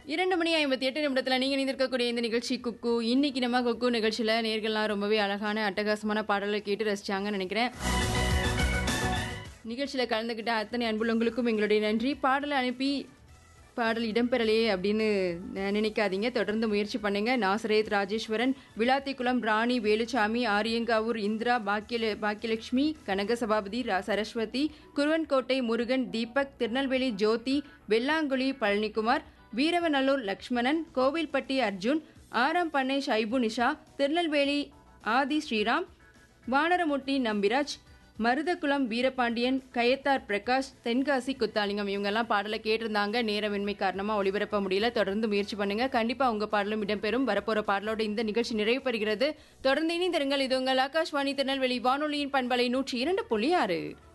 இரண்டு மணி ஐம்பத்தி எட்டு நிமிடத்தில் நீங்கள் இணைந்திருக்கக்கூடிய இந்த நிகழ்ச்சி குக்கு இன்னைக்கு நம்ம குக்கு நிகழ்ச்சியில் நேர்கள்லாம் ரொம்பவே அழகான அட்டகாசமான பாடலை கேட்டு ரசிச்சாங்கன்னு நினைக்கிறேன் நிகழ்ச்சியில் கலந்துக்கிட்ட அத்தனை அன்புள்ளவங்களுக்கும் எங்களுடைய நன்றி பாடலை அனுப்பி பாடல் இடம்பெறலையே அப்படின்னு ந- நினைக்காதீங்க தொடர்ந்து முயற்சி பண்ணுங்க நாசரேத் ராஜேஸ்வரன் விளாத்திக்குளம் ராணி வேலுச்சாமி ஆரியங்காவூர் இந்திரா பாக்கிய பாக்கியலட்சுமி கனக சபாபதி ரா- சரஸ்வதி குருவன்கோட்டை முருகன் தீபக் திருநெல்வேலி ஜோதி வெள்ளாங்குழி பழனிக்குமார் வீரவநல்லூர் லக்ஷ்மணன் கோவில்பட்டி அர்ஜுன் ஆரம் பண்ணை ஷைபு நிஷா திருநெல்வேலி ஆதி ஸ்ரீராம் வானரமுட்டி நம்பிராஜ் மருதகுளம் வீரபாண்டியன் கயத்தார் பிரகாஷ் தென்காசி குத்தாலிங்கம் இவங்கெல்லாம் பாடலை கேட்டிருந்தாங்க நேரமின்மை காரணமாக ஒளிபரப்ப முடியல தொடர்ந்து முயற்சி பண்ணுங்க கண்டிப்பாக உங்கள் பாடலும் இடம்பெறும் வரப்போகிற பாடலோட இந்த நிகழ்ச்சி நிறைவு பெறுகிறது தொடர்ந்து இணைந்திருங்கள் இது உங்கள் ஆகாஷ்வாணி திருநெல்வேலி வானொலியின் பண்பலை நூற்றி இரண்டு புள்ளி ஆறு